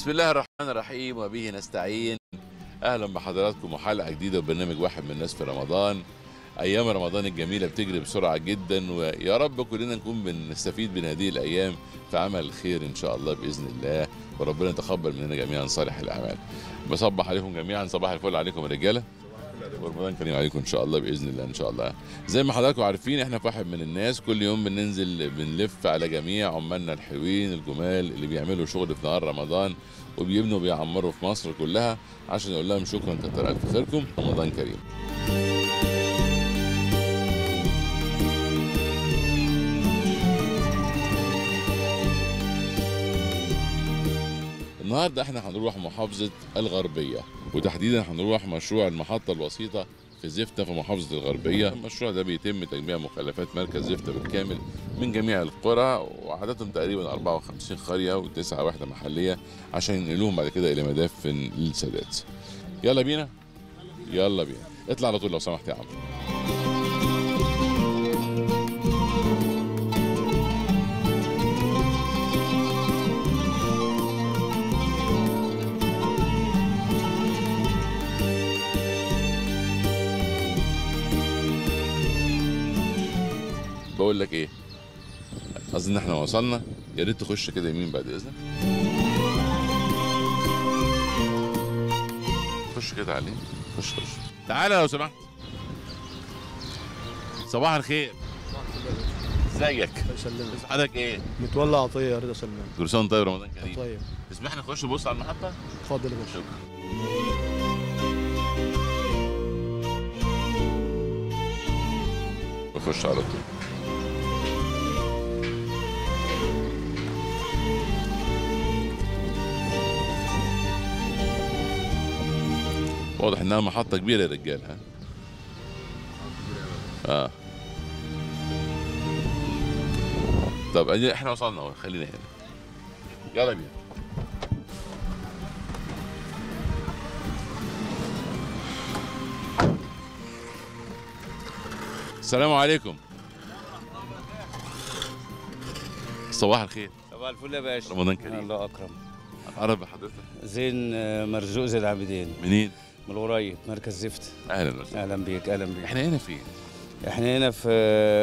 بسم الله الرحمن الرحيم وبه نستعين اهلا بحضراتكم وحلقه جديده وبرنامج واحد من الناس في رمضان ايام رمضان الجميله بتجري بسرعه جدا ويا رب كلنا نكون بنستفيد من هذه الايام في عمل الخير ان شاء الله باذن الله وربنا يتقبل مننا جميعا صالح الاعمال بصبح عليكم جميعا صباح الفل عليكم يا رجاله ورمضان كريم عليكم ان شاء الله باذن الله ان شاء الله زي ما حضراتكم عارفين احنا في واحد من الناس كل يوم بننزل بنلف على جميع عمالنا الحلوين الجمال اللي بيعملوا شغل في نهار رمضان وبيبنوا وبيعمروا في مصر كلها عشان نقول لهم شكرا كتر الف خيركم رمضان كريم النهارده احنا هنروح محافظه الغربيه وتحديدا هنروح مشروع المحطه الوسيطه في زفته في محافظه الغربيه المشروع ده بيتم تجميع مخلفات مركز زفته بالكامل من جميع القرى وعددهم تقريبا 54 قريه وتسعه وحده محليه عشان ينقلوهم بعد كده الى مدافن للسادات يلا بينا يلا بينا اطلع على طول لو سمحت يا عم بقول لك ايه اظن احنا وصلنا يا ريت تخش كده يمين بعد اذنك خش كده عليه خش خش تعالى لو سمحت صباح الخير ازيك سلمك حضرتك ايه متولى عطيه رضا سلمان كل سنه وأنت طيب رمضان كريم طيب تسمح لي نخش نبص على المحطه اتفضل يا باشا شكرا بخش على طول واضح انها محطة كبيرة يا رجال ها اه طب أدي احنا وصلنا اهو خلينا هنا يلا بينا السلام عليكم صباح الخير صباح الفل يا باشا رمضان كريم الله اكرم اتعرف بحضرتك زين آه، مرزوق زين العابدين منين؟ من القريب مركز زفت اهلا وسهلا اهلا بيك اهلا بيك احنا هنا فين؟ احنا هنا في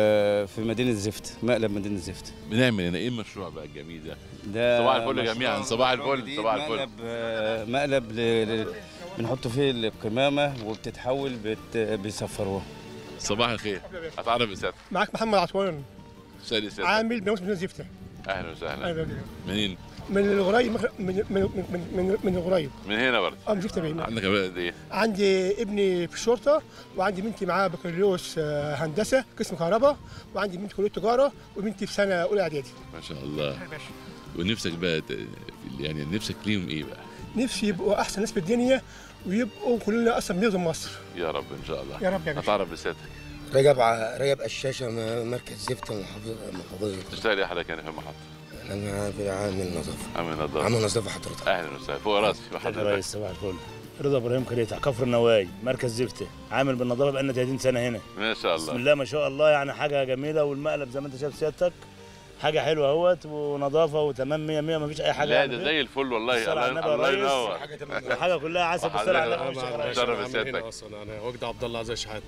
في مدينه زفت مقلب مدينه زفت بنعمل هنا ايه المشروع بقى الجميل ده؟ ده صباح الفل مشروع- جميعاً، صباح مشروع الفل، جديد، صباح الفل. مقلب آه، مقلب ل... ل... بنحط فيه القمامه وبتتحول بت... بيصفروها صباح الخير اتعرف بسيادتك معاك محمد عطوان سالي سيادتك عامل بنوس من زفته اهلا وسهلا أهلا بك. منين؟ من الغرايب من من من من, من, من الغرايب من هنا برضه اه من زفته بعيد عندك اولاد قد ايه؟ عندي ابني في الشرطه وعندي بنتي معاه بكالوريوس آه، هندسه قسم كهرباء وعندي بنتي كليه تجاره وبنتي في سنه اولى اعدادي ما شاء الله ونفسك بقى ت... يعني نفسك ليهم ايه بقى؟ نفسي يبقوا احسن ناس في الدنيا ويبقوا كلنا اصلا بنخدم مصر يا رب ان شاء الله يا رب يا باشا اتعرف بسيادتك رجب ع- رجب قشاشة م- مركز زفت محافظة محافظة تشتغل ايه حضرتك هنا في المحطة؟ أنا في عامل نظافة عامل نظافة عامل نظافة حضرتك اهلا وسهلا فوق راسي يا وحضرتك ريس صباح الفل رضا ابراهيم كريتة كفر النواي مركز زفته عامل بالنظافه بقالنا 30 سنه هنا ما شاء بسم الله الله ما شاء الله يعني حاجه جميله والمقلب زي ما انت شايف سيادتك حاجه حلوه اهوت ونظافه وتمام 100 100 ما فيش اي حاجه لا يعني ده زي الفل والله الصلاة على الله, النبي يا الله ريس. ينور حاجه كلها عسل بالصلاه على النبي وحضرتك- مش شرف عامل سيادتك. هنا اصلا انا وجد عبد الله عزيز شحات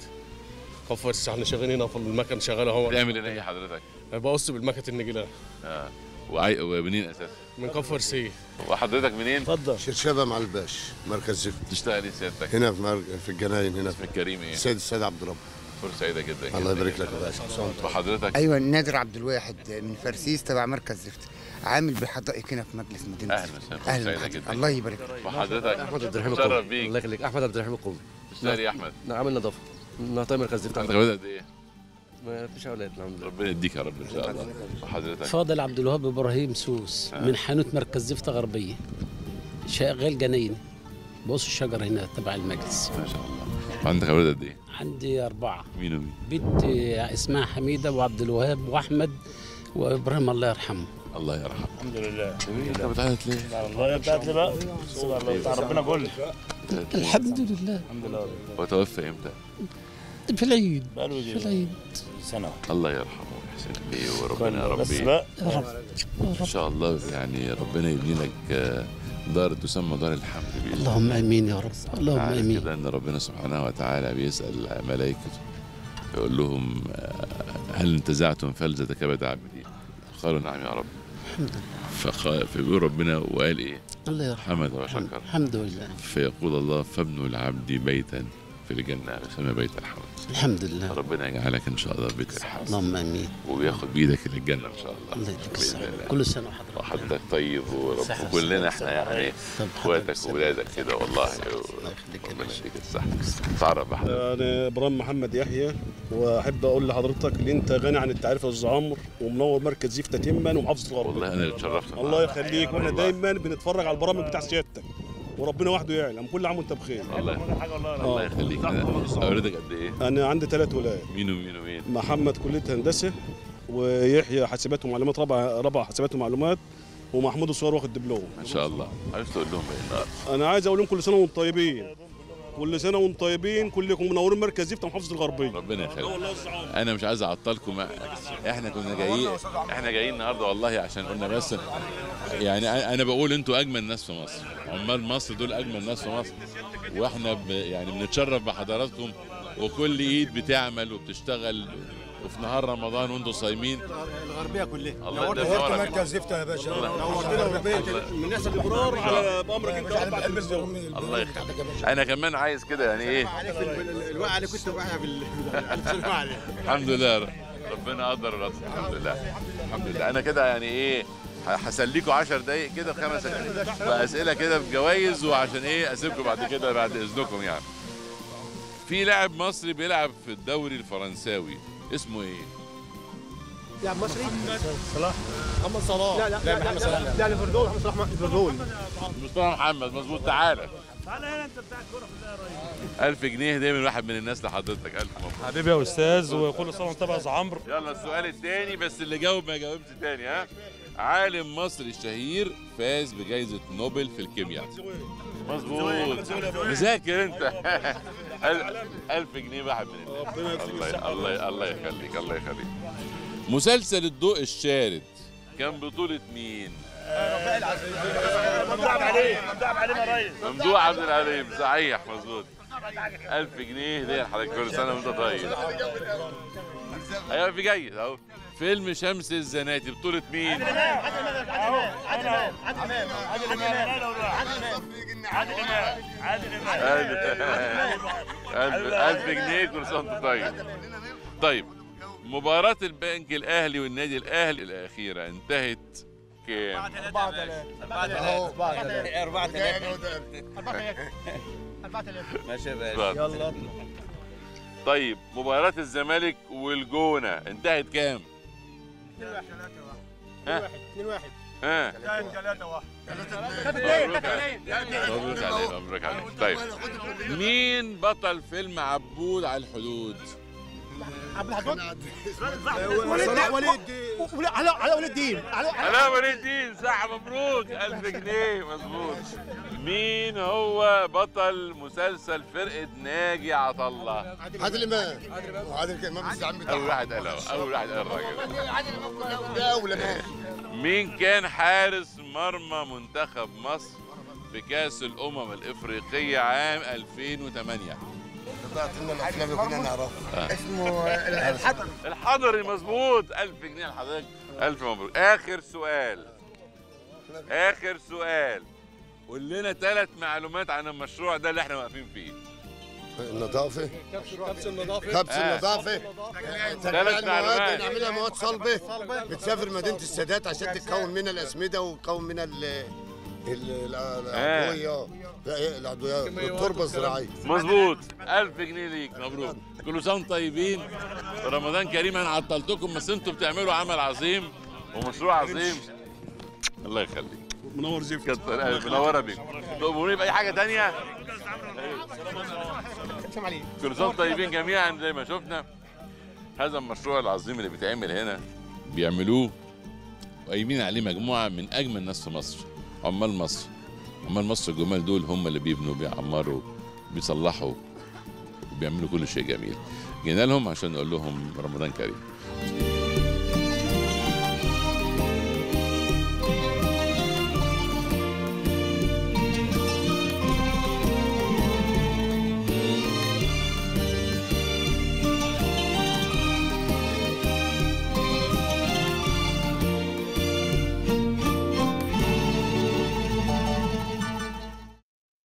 كفر احنا شغالين هنا في المكن شغال اهو بتعمل هنا ايه حضرتك؟ بقص بالمكنه النجيله اه وعي... ومنين اساسا؟ من كفر سي وحضرتك منين؟ اتفضل شرشبة مع الباش مركز زفت تشتغل ايه سيادتك؟ هنا في, مر... في الجناين هنا اسمك كريم ايه؟ السيد السيد عبد الرب فرصة سعيدة جدا الله جداً يبارك جداً. لك يا باشا وحضرتك أيوة نادر عبد الواحد من فرسيس تبع مركز زفت عامل بحدائق هنا في مجلس مدينة أهلا زفت. وسهلا، فرصة أهلا سعيدة بحضرتك. جدا. الله يبارك لك وحضرتك احمد عبد الرحيم شرف القومي بيك. الله يخليك احمد عبد الرحيم القومي تشتغل ايه يا احمد؟ نعم عامل نظافه نعطي مركز زفت عندك اولاد قد ايه؟ ما فيش اولاد الحمد لله ربنا يديك يا رب ان شاء الله وحضرتك فاضل عبد الوهاب ابراهيم سوس آه. من حانوت مركز زفته غربيه شغال جناين بص الشجر هنا تبع المجلس ما شاء الله وعندك اولاد قد ايه؟ عندي اربعه مين ومين؟ بنت اسمها حميده وعبد الوهاب واحمد وابراهيم الله يرحمه الله يرحمه الحمد لله انت بتعيط ليه؟ سبحان الله بتاعت لي بقى سبحان الله بتاع ربنا كله الحمد لله الحمد لله هو توفى امتى؟ في العيد بقاله في يجي العيد سنه الله يرحمه ويحسن اليه وربنا يا بس ربي بقى يا رب ان شاء الله يعني ربنا يبني لك آه، دار تسمى دار الحمد بإذن الله اللهم امين يا رب اللهم عارف امين كده ان ربنا سبحانه وتعالى بيسال ملائكته يقول لهم آه، هل انتزعتم فلذة كبد عبدي قالوا نعم يا رب فقال فبيقول ربنا وقال ايه الله يرحمه حمد وشكر الحمد لله فيقول الله فابنوا العبد بيتا في الجنة يسمى بيت الحمد الحمد لله ربنا يجعلك ان شاء الله في بيت الحمد اللهم امين وبياخد بايدك للجنة ان شاء الله الله يديك بإذن الصحة الله. كل سنة وحضرتك وحضرتك طيب ورب صحة وكلنا وسلامة. احنا يعني طب اخواتك حضرتك وولادك كده والله الله يخليك يا ربنا باشا يديك الصحة تعرف بحضرتك انا ابراهيم محمد يحيى واحب اقول لحضرتك ان انت غني عن التعريف يا استاذ عمرو ومنور مركز زيف تتما ومحافظه الغرب والله انا اللي اتشرفت الله معاك. يخليك واحنا والله. دايما بنتفرج على البرامج بتاع سيادتك وربنا وحده يعلم كل عام وانت بخير الله حاجه والله الله يخليك أنا- اولادك قد ايه؟ انا عندي ثلاث ولاد مين ومين ومين؟ محمد كليه هندسه ويحيى حاسبات ومعلومات رابعه رابعه حاسبات ومعلومات ومحمود الصغير واخد دبلوم ما شاء الله عايز تقول لهم ايه النهارده؟ انا عايز اقول لهم كل سنه وانتم طيبين كل سنه وانتم طيبين كلكم منورين مركز زيفت محافظه الغربيه ربنا يخليك والله يا أستاذ عمرو. انا مش عايز اعطلكم احنا كنا جايين احنا جايين النهارده والله عشان قلنا بس يعني أنا- انا بقول انتوا اجمل ناس في مصر عمال مصر دول اجمل ناس في مصر واحنا ب يعني بنتشرف بحضراتكم وكل ايد بتعمل وبتشتغل وفي نهار رمضان وانتم صايمين الغربيه كلها الله نورت يديك الصحة. مركز زفت يا باشا الله- نورتنا الغربيه من ناس الابرار على بامرك انت رب على التلفزيون الله يخليك انا كمان عايز كده يعني ايه الوقعه اللي كنت واقعه بال الحمد لله ربنا قدر ورد الحمد لله الحمد لله انا كده يعني ايه ه- هسليكوا 10 دقايق كده في خمس دقايق باسئله كده بجوائز وعشان ايه اسيبكم بعد كده بعد اذنكم يعني في لاعب مصري بيلعب في الدوري الفرنساوي اسمه ايه؟ لاعب مصري صلاح محمد صلاح لا لا لا محمد صلاح لا الفردون محمد صلاح الفردون مصطفى محمد مظبوط تعالى تعالى هنا انت بتاع الكوره في الدايره 1000 جنيه هديه من واحد من الناس لحضرتك 1000 مبروك حبيبي يا استاذ وكل سنه وانت طيب يا استاذ عمرو يلا السؤال الثاني بس اللي جاوب ما جاوبش تاني ها عالم مصري شهير فاز بجائزة نوبل في الكيمياء مظبوط مذاكر انت ألف- ألف جنيه واحد من الناس الله الله الله يخليك الله يخليك مسلسل الضوء الشارد كان بطولة مين؟ ممدوح عليه ممدوح عليه يا ريس ممدوح عبد العليم صحيح مظبوط ألف جنيه هدية لحضرتك كل سنة وأنت طيب أيوة في جيد أهو فيلم شمس الزناتي بطولة مين؟ اهو عادل امام عادل امام عادل امام عادل امام عادل امام ألف ألف جنيه كل سنة وأنت طيب طيب مباراة البنك الأهلي والنادي الأهلي الأخيرة انتهت كام؟ ماشي يا باشا يلا طيب مباراة الزمالك والجونة انتهت كام؟ 2 1 ها؟ 3 1 مبروك عليك مبروك عليك مبروك عليك طيب مين بطل فيلم عبود على الحدود؟ عبد الحدود صلاح وليد على على وليد الدين على علاء ولي الدين صح مبروك 1000 جنيه مظبوط مين هو بطل مسلسل فرقة ناجي عطا الله؟ عادل امام عادل امام الزعيم أول بتاعه واحد قالها أول واحد قال الراجل ده اولى مان مين كان حارس مرمى منتخب مصر في كأس الأمم الإفريقية عام 2008 قطعت لنا الافلام اللي كنا نعرفها اسمه الحضر الحضري مظبوط 1000 جنيه لحضرتك 1000 مبروك آخر سؤال آخر سؤال قول لنا ثلاث معلومات عن المشروع ده اللي احنا واقفين فيه النظافه كبس النظافه كبس آه. النظافه ثلاث معلومات. نعملها مواد صلبه بتسافر مدينه السادات عشان تتكون منها الاسمده وتكون منها ال ال- العضويه لا ايه العضويه التربه الزراعيه مظبوط 1000 جنيه ليك مبروك كل سنه وانتم طيبين رمضان كريم انا عطلتكم بس انتوا بتعملوا عمل عظيم ومشروع عظيم الله يخليك منور زيف كتر ألف منوره بيك تأمروني بأي حاجة تانية سلام عليكم كل سنة وانتم طيبين جميعا زي ما شفنا هذا المشروع العظيم اللي بيتعمل هنا بيعملوه وقايمين عليه مجموعة من أجمل ناس في مصر عمال مصر عمال مصر الجمال دول هم اللي بيبنوا بيعمروا بيصلحوا وبيعملوا كل شيء جميل جينا لهم عشان نقول لهم رمضان كريم